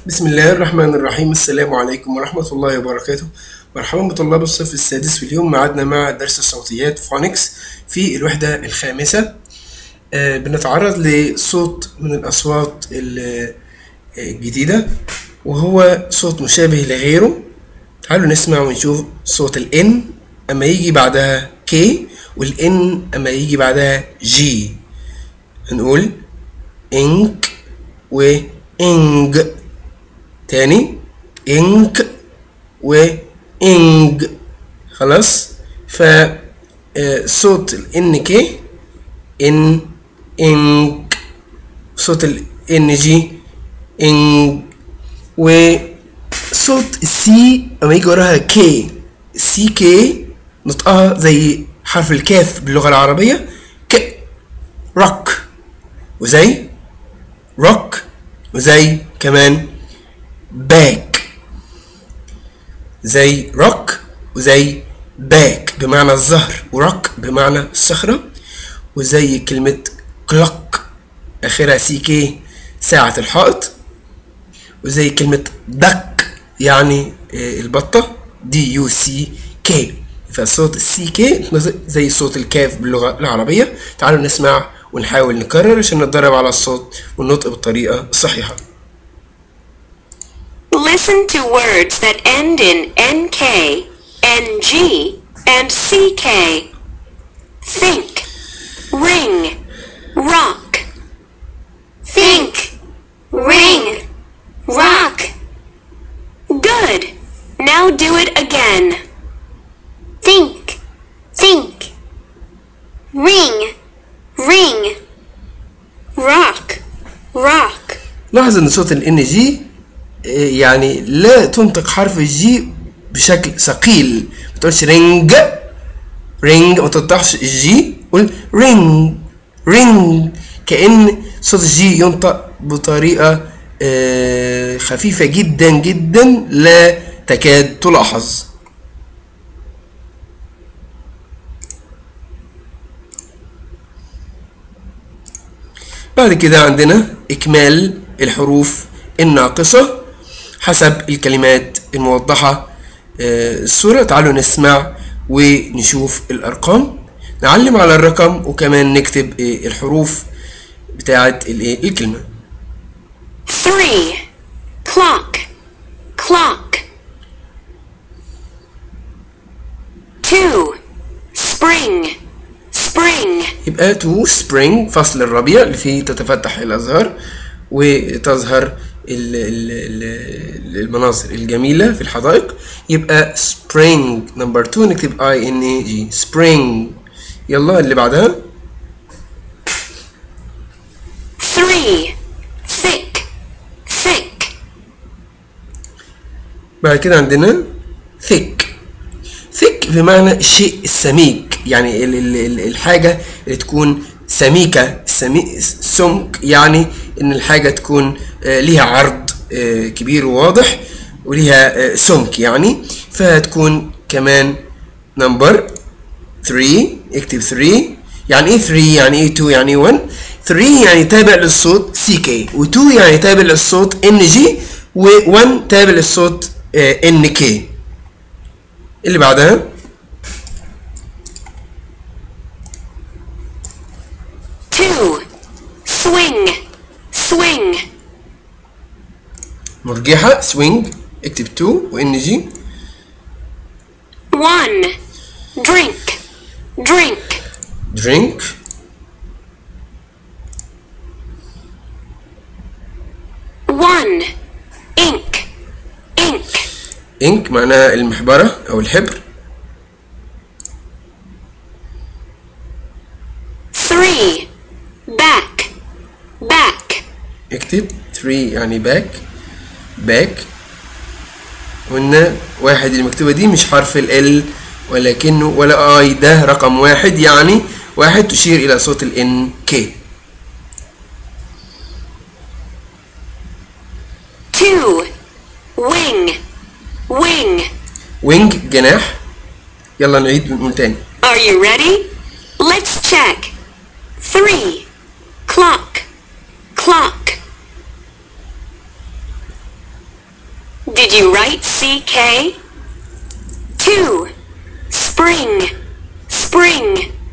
بسم الله الرحمن الرحيم السلام عليكم ورحمة الله وبركاته مرحبا بطلاب الصف السادس في اليوم معادنا مع درس الصوتيات فونكس في الوحدة الخامسة آه، بنتعرض لصوت من الأصوات ال- الجديدة وهو صوت مشابه لغيره تعالوا نسمع ونشوف صوت ال N أما يجي بعدها K وال N أما يجي بعدها G هنقول إنك وإنج تاني إنك وإنج خلاص ف آه، صوت ال إن كي إن إنك صوت ال إن جي إنج وصوت السي أما يجي وراها كي السي كي نطقها زي حرف الكاف باللغة العربية ك روك وزي روك وزي كمان باك زي روك وزي باك بمعنى الزهر وروك بمعنى الصخرة وزي كلمة كلوك آخرها سي كي ساعة الحائط وزي كلمة دك يعني آه، البطة دي يو سي كي فصوت السي كي زي صوت الكاف باللغة العربية تعالوا نسمع ونحاول نكرر عشان نتدرب على الصوت والنطق بالطريقة الصحيحة Listen to words that end in NK, NG, and CK. Think, ring, rock. Think, ring, rock. Good. Now do it again. Think, think. Ring, ring. Rock, rock. لاحظ ان صوت ال ان جي يعني لا تنطق حرف الجي بشكل ثقيل ما تقولش رينج رينج ما تنطقش الجي قول رينج رينج كأن صوت الجي ينطق بطريقة آه، خفيفة جدا جدا لا تكاد تلاحظ بعد كده عندنا إكمال الحروف الناقصة حسب الكلمات الموضحة آه، الصورة تعالوا نسمع ونشوف الأرقام نعلم على الرقم وكمان نكتب آه، الحروف بتاعة الإيه؟ الكلمة Three. Clock. Clock. Two. Spring. Spring. يبقى تو سبرينج فصل الربيع اللي فيه تتفتح الأزهار وتظهر ال- ال- ال- المناظر الجميلة في الحدائق يبقى سبرينج نمبر 2 نكتب اي ان اي جي سبرينج يلا اللي بعدها Three. Thick. Thick. بعد كده عندنا thick thick بمعنى الشيء السميك يعني ال- ال- ال- الحاجة اللي تكون سميكة سمي سمك يعني إن الحاجة تكون آه، ليها عرض آه، كبير وواضح وليها آه، سمك يعني فهتكون كمان نمبر 3 اكتب 3 يعني ايه 3 يعني ايه 2 يعني ايه 1 3 يعني تابع للصوت سي كي و2 يعني تابع للصوت ان جي و1 تابع للصوت ان كي اللي بعدها Two. Swing. Swing. مرجحة سوينج اكتب 2 وان جي One. Drink. Drink. درينك One. Ink. Ink. انك معناها المحبرة او الحبر Three. Back. Back. اكتب 3 يعني باك باك قلنا واحد اللي مكتوبة دي مش حرف ال ولكنه ولا اي ده رقم واحد يعني واحد تشير الى صوت ال كي Two. Wing. Wing. وينج جناح يلا نعيد ونقول تاني Are you ready? Let's check. Three. Clock. Clock. Did you write CK? 2. Spring. Spring.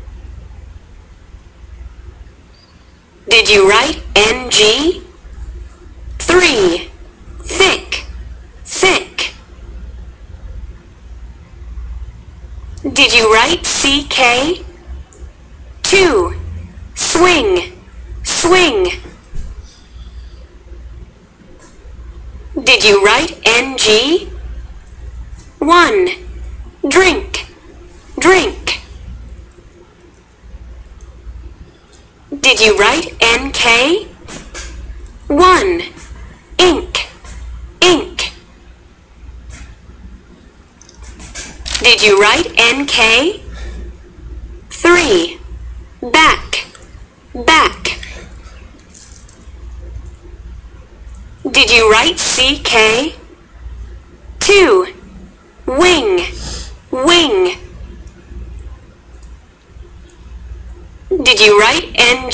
Did you write NG? 3. Thick. Thick. Did you write CK? 2. Swing. Swing. Did you write NG? 1. Drink. Drink. Did you write NK? 1. Ink. Ink. Did you write NK? 3. Back. Back. Did you write CK? 2. Wing. Wing. Did you write NG?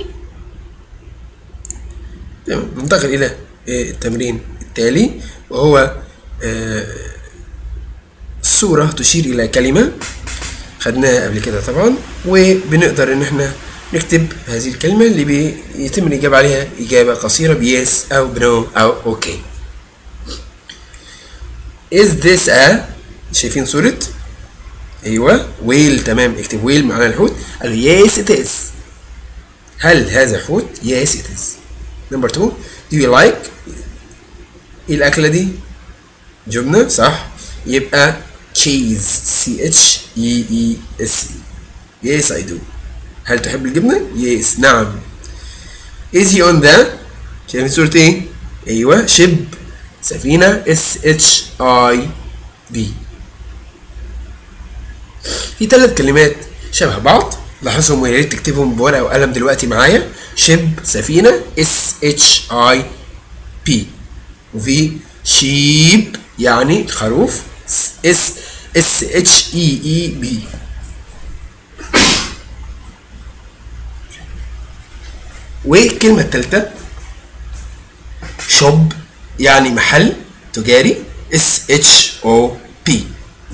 تمام ننتقل إلى آه، التمرين التالي وهو آه، الصورة تشير إلى كلمة خدناها قبل كده طبعا وبنقدر إن احنا نكتب هذه الكلمة اللي بيتم الإجابة عليها إجابة قصيرة بيس أو بنو أو أوكي Is this a شايفين صورة أيوة ويل تمام اكتب ويل معناها الحوت قال له yes it is هل هذا حوت؟ yes it is نمبر 2 do you like ايه الأكلة دي؟ جبنة صح يبقى cheese c h e e s e yes I do هل تحب الجبنة؟ yes نعم is he on the شايفين صورة ايه؟ ايوه شب سفينة s h i b في ثلاث كلمات شبه بعض لاحظهم ويا ريت تكتبهم بورقة وقلم دلوقتي معايا شب سفينة اس اتش اي بي وفي شيب يعني الخروف اس اس اتش اي اي بي والكلمة الثالثة شوب يعني محل تجاري اس اتش او بي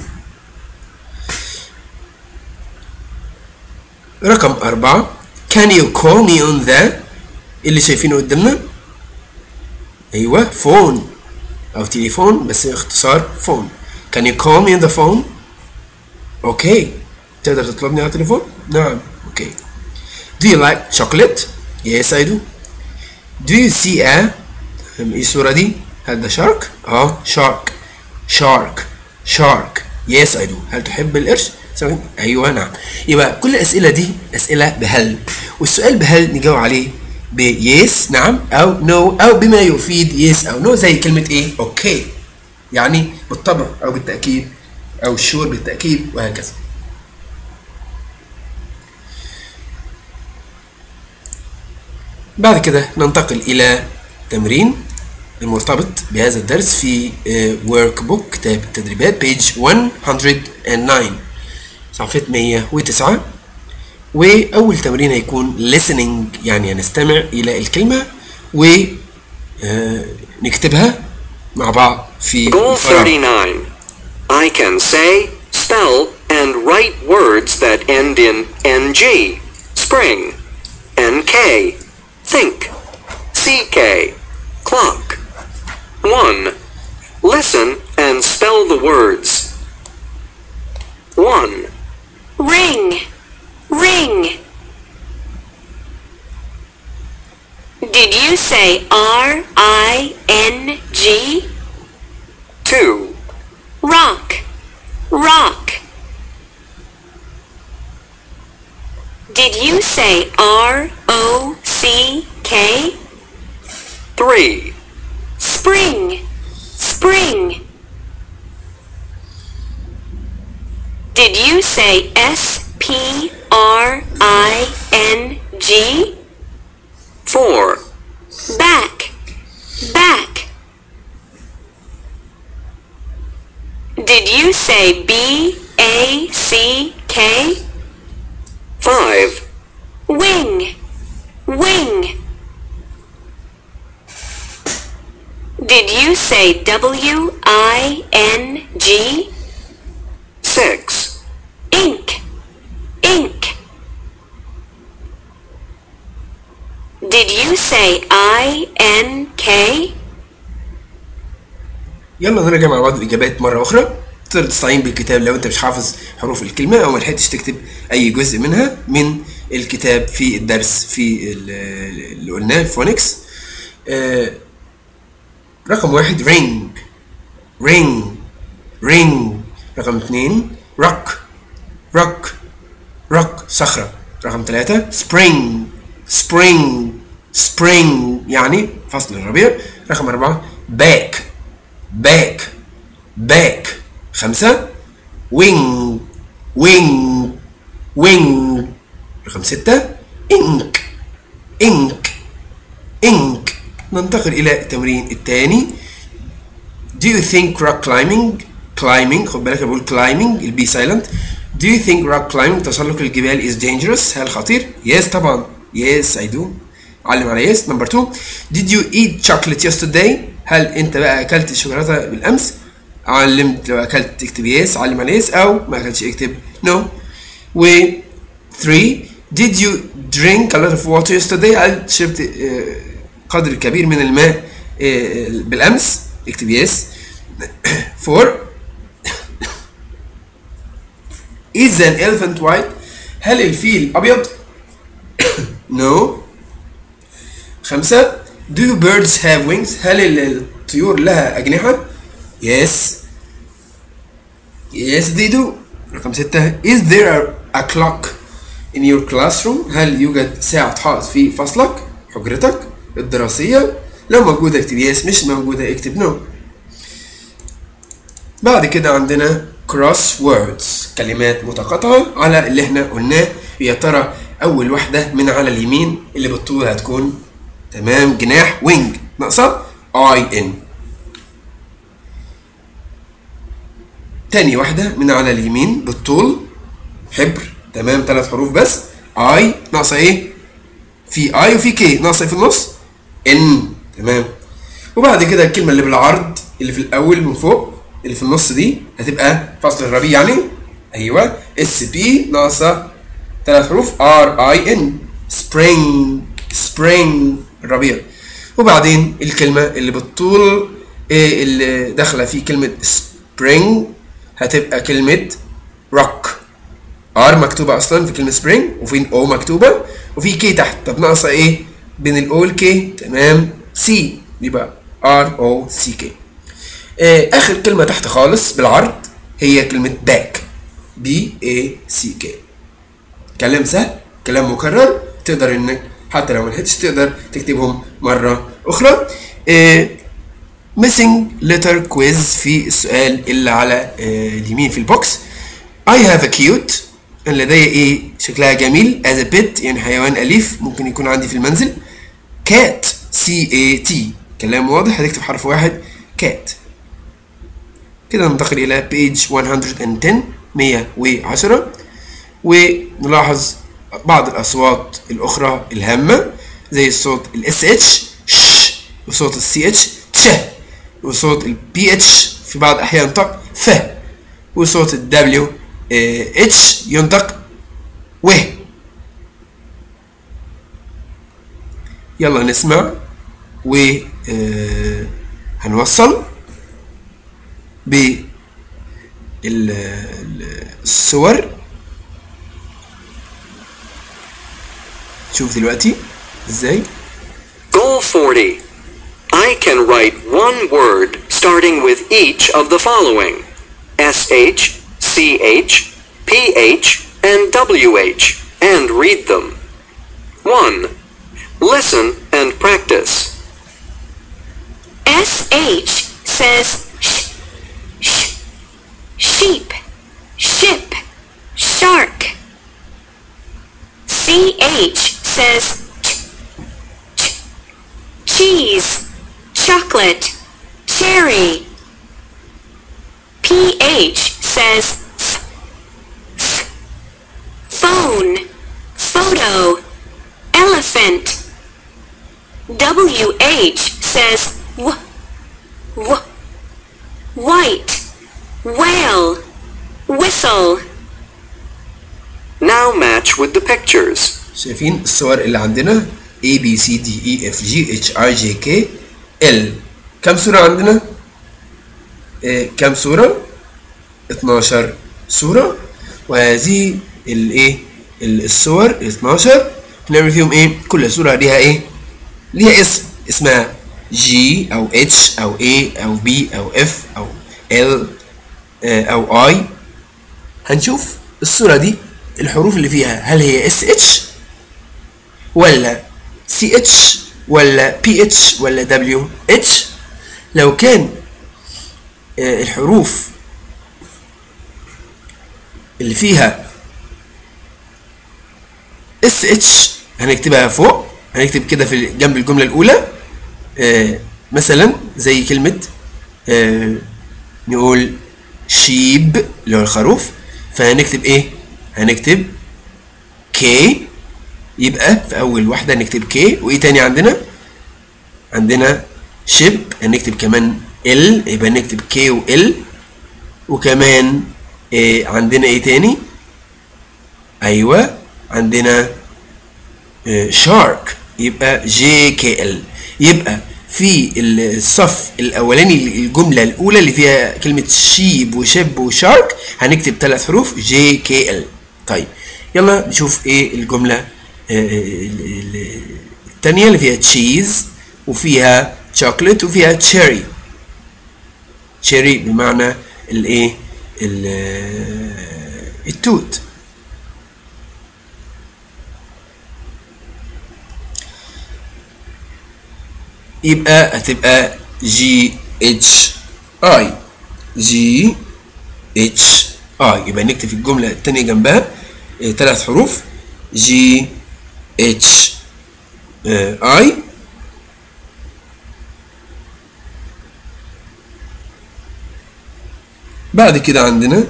رقم أربعة Can you call me on the اللي شايفينه قدامنا أيوة فون أو تليفون بس اختصار فون Can you call me on the phone أوكي تقدر تطلبني على التليفون نعم أوكي Do you like chocolate Yes I do Do you see a ايه الصورة دي هل ده شارك اه شارك شارك شارك يس اي دو هل تحب القرش سواء ايوه نعم يبقى كل الاسئله دي اسئله بهل والسؤال بهل نجاوب عليه بيس نعم او نو او بما يفيد يس او نو زي كلمه ايه اوكي يعني بالطبع او بالتاكيد او الشور بالتاكيد وهكذا بعد كده ننتقل الى تمرين المرتبط بهذا الدرس في ورك بوك كتاب التدريبات بيج 109 صفحة 109 وأول تمرين هيكون listening يعني هنستمع إلى الكلمة و آه، نكتبها مع بعض في Goal الفراغ. 39. I can say, spell, and write words that end in NG. Spring. NK. Think. CK. Clock. 1. Listen and spell the words. 1. Ring. Ring. Did you say R I N G? 2. Rock. Rock. Did you say R O C K? 3. Spring. Spring. Did you say S P R I N G? 4. Back. Back. Did you say B A C K? 5. Wing. Wing. Did you say W I N G? 6. Ink. Ink. Did you say I N K? يلا نراجع مع بعض الإجابات مرة أخرى تقدر تستعين بالكتاب لو أنت مش حافظ حروف الكلمة أو ما لحقتش تكتب أي جزء منها من الكتاب في الدرس في ال- اللي قلناه الفونكس آه، رقم واحد ring ring ring رقم اثنين rock rock rock صخرة رقم ثلاثة spring spring spring يعني فصل الربيع رقم أربعة back back back خمسة wing wing wing رقم ستة ink ink ink ننتقل إلى التمرين الثاني Do you think rock climbing climbing خد بالك أنا بقول climbing البي silent Do you think rock climbing تسلق الجبال is dangerous هل خطير؟ Yes طبعا Yes I do علم على yes number two Did you eat chocolate yesterday هل أنت بقى أكلت الشوكولاتة بالأمس؟ علمت لو أكلت تكتب yes علم على yes أو ما أكلتش اكتب no و 3 Did you drink a lot of water yesterday هل شربت آه، قدر كبير من الماء آه، بالأمس اكتب yes 4 Is an elephant white هل الفيل أبيض No خمسة Do birds have wings هل ال- الطيور لها أجنحة Yes Yes they do رقم ستة Is there a, a clock in your classroom هل يوجد ساعة حائط في فصلك حجرتك الدراسية لو موجودة اكتب yes مش موجودة اكتب no بعد كده عندنا cross words كلمات متقاطعة على اللي احنا قلناه يا ترى أول واحدة من على اليمين اللي بالطول هتكون تمام جناح wing ناقصة I N تاني واحدة من على اليمين بالطول حبر تمام ثلاث حروف بس I ناقصة ايه؟ في I وفي K ناقصة ايه في النص؟ N تمام وبعد كده الكلمة اللي بالعرض اللي في الأول من فوق اللي في النص دي هتبقى فصل الربيع يعني أيوه اس بي ناقصة ثلاث حروف ار اي ان spring spring الربيع وبعدين الكلمة اللي بالطول إيه اللي داخلة في كلمة spring هتبقى كلمة rock ار مكتوبة أصلا في كلمة spring وفي او مكتوبة وفي كي تحت طب ناقصة ايه؟ بين الاو والكي تمام سي يبقى ار او سي كي آخر كلمة تحت خالص بالعرض هي كلمة باك بي اي سي كي كلام سهل كلام مكرر تقدر انك حتى لو ما لحقتش تقدر تكتبهم مرة أخرى آه، missing letter quiz في السؤال اللي على آه، اليمين في البوكس I have a cute أنا لدي ايه شكلها جميل as a pet يعني حيوان أليف ممكن يكون عندي في المنزل cat C A T كلام واضح هتكتب حرف واحد cat كده ننتقل إلى page 110 110 ونلاحظ بعض الأصوات الأخرى الهامة زي الصوت ال SH ش وصوت ال CH تش وصوت ال PH في بعض الأحيان ينطق ف وصوت ال W آه، H ينطق و يلا نسمع و آه، هنوصل ب ال- ال- الصور شوف دلوقتي ازاي Goal 40. I can write one word starting with each of the following SH, CH, PH, and WH, and read them. 1. Listen and practice. SH says sh, sh, sheep, ship, shark. CH says ch, ch, cheese, chocolate, cherry. PH says f, f, phone, photo, elephant. WH says w, w- white, whale, whistle, Now match with the pictures. شايفين الصور اللي عندنا A B C D E F G H I J K L كم صورة عندنا؟ آه كم صورة؟ 12 صورة وهذه الايه ال- الصور ال 12 هنعمل فيهم ايه؟ كل صورة ليها ايه؟ ليها اسم اسمها G او H او A او B او F او L آه، او I هنشوف الصورة دي الحروف اللي فيها هل هي اس اتش ولا سي اتش ولا بي اتش ولا دبليو اتش لو كان آه، الحروف اللي فيها اس اتش هنكتبها فوق هنكتب كده في جنب الجملة الأولى آه، مثلا زي كلمة آه، نقول شيب اللي هو الخروف فهنكتب ايه؟ هنكتب كي يبقى في أول واحدة نكتب كي وإيه تاني عندنا؟ عندنا شيب هنكتب كمان ال يبقى نكتب كي و ال وكمان إيه عندنا ايه تاني؟ أيوه عندنا شارك يبقى جي كي ال يبقى في الصف الاولاني الجمله الاولى اللي فيها كلمه شيب وشب وشارك هنكتب ثلاث حروف جي كي ال طيب يلا نشوف ايه الجمله آه، ال- ال- الثانيه اللي فيها تشيز وفيها شوكليت وفيها تشيري تشيري بمعنى الايه ال- التوت يبقى هتبقى جي اتش اي جي اتش اي يبقى نكتب في الجملة التانية جنبها آه، ثلاث حروف جي اتش اي بعد كده عندنا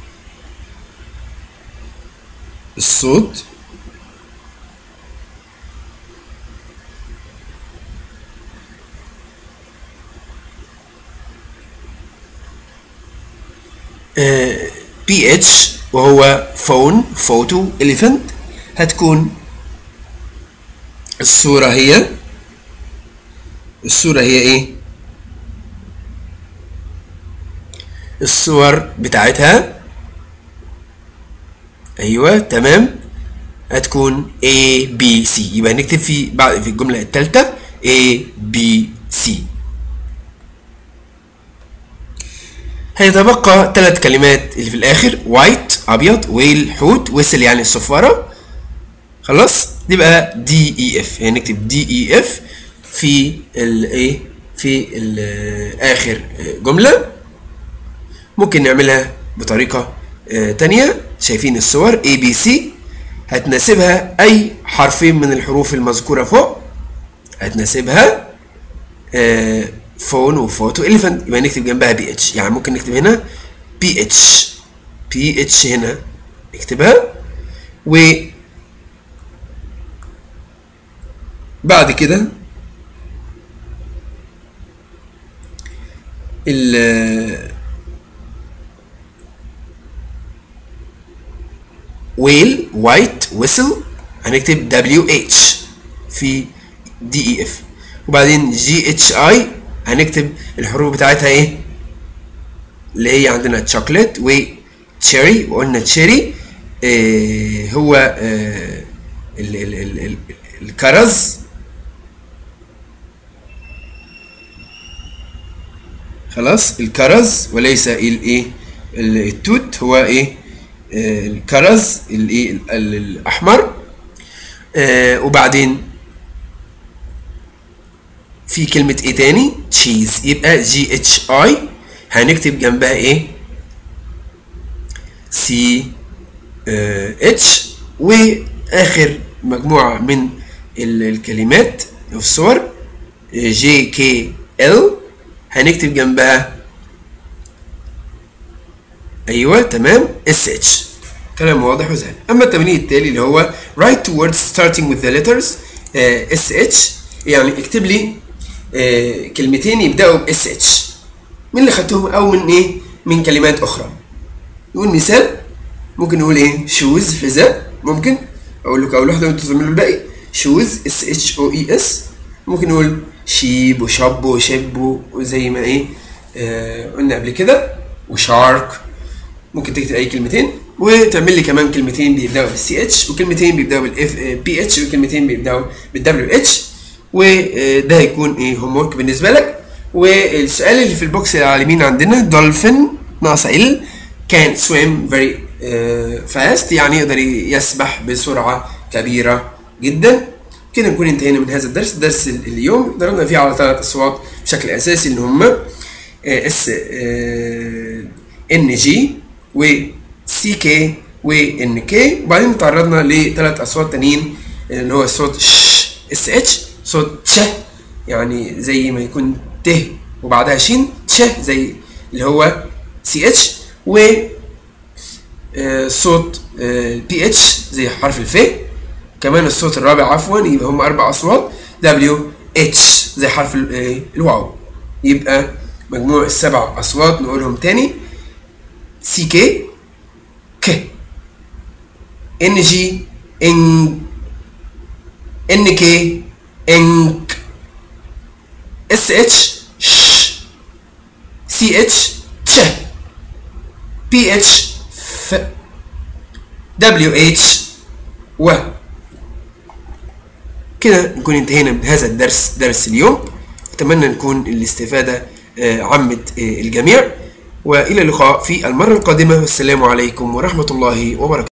الصوت بي اتش وهو فون فوتو اليفنت هتكون الصورة هي الصورة هي ايه الصور بتاعتها ايوه تمام هتكون A B C يبقى نكتب في بعد في الجملة الثالثة A B C هيتبقى ثلاث كلمات اللي في الاخر وايت ابيض ويل حوت ويسل يعني الصفاره خلاص دي بقى دي اي اف يعني نكتب دي اي اف في الايه في ال- اخر جمله ممكن نعملها بطريقه آه، تانية شايفين الصور A B C هتناسبها اي حرفين من الحروف المذكوره فوق هتناسبها آه، فون وفوتو اليفنت يبقى نكتب جنبها بي اتش يعني ممكن نكتب هنا بي اتش بي اتش هنا نكتبها و بعد كده ال ويل وايت ويسل هنكتب دبليو اتش في دي اي اف وبعدين جي اتش اي هنكتب الحروف بتاعتها ايه اللي هي عندنا تشوكلت وتشيري وقلنا تشيري آه هو آه ال ال ال ال الكرز خلاص الكرز وليس الايه ال- التوت هو ايه آه الكرز الايه ال- ال- الاحمر آه وبعدين في كلمة ايه تاني تشيز يبقى جي اتش اي هنكتب جنبها ايه سي اتش واخر مجموعة من ال- الكلمات أو الصور جي كي ال هنكتب جنبها ايوه تمام اس اتش كلام واضح وسهل اما التمرين التالي اللي هو write two words starting with the letters اس اتش يعني اكتب لي آه، كلمتين يبداوا باس اتش من اللي خدتهم او من ايه من كلمات اخرى نقول مثال ممكن نقول ايه شوز حذاء ممكن اقول لك اول واحده وانتوا تعملوا الباقي شوز اس اتش او اي اس ممكن نقول شيب وشب وشب وزي ما ايه آه قلنا قبل كده وشارك ممكن تكتب اي كلمتين وتعمل لي كمان كلمتين بيبداوا بالسي اتش وكلمتين بيبداوا بالاف بي اتش وكلمتين بيبداوا بالدبليو اتش وده هيكون ايه هوم ورك بالنسبه لك والسؤال اللي في البوكس اللي على اليمين عندنا دولفين ناقص ال كان swim very uh, fast يعني يقدر يسبح بسرعه كبيره جدا كده نكون انتهينا من هذا الدرس درس اليوم ضربنا فيه على ثلاث اصوات بشكل اساسي اللي هم اس ان جي و سي كي وان كي وبعدين تعرضنا لثلاث اصوات تانيين اللي هو صوت ش اس اتش صوت تش يعني زي ما يكون ت وبعدها شين تش زي اللي هو سي اتش و آه، صوت البي اتش زي حرف الف كمان الصوت الرابع عفوا يبقى هم اربع اصوات دبليو اتش زي حرف ال- آه، الواو يبقى مجموع السبع اصوات نقولهم تاني سي كي ك ان جي ان ان كي انك اس اتش ش سي اتش تش بي اتش ف دبليو اتش و كده نكون انتهينا من هذا الدرس درس اليوم اتمنى نكون الاستفاده آه، عمت آه، الجميع والى اللقاء في المره القادمه والسلام عليكم ورحمه الله وبركاته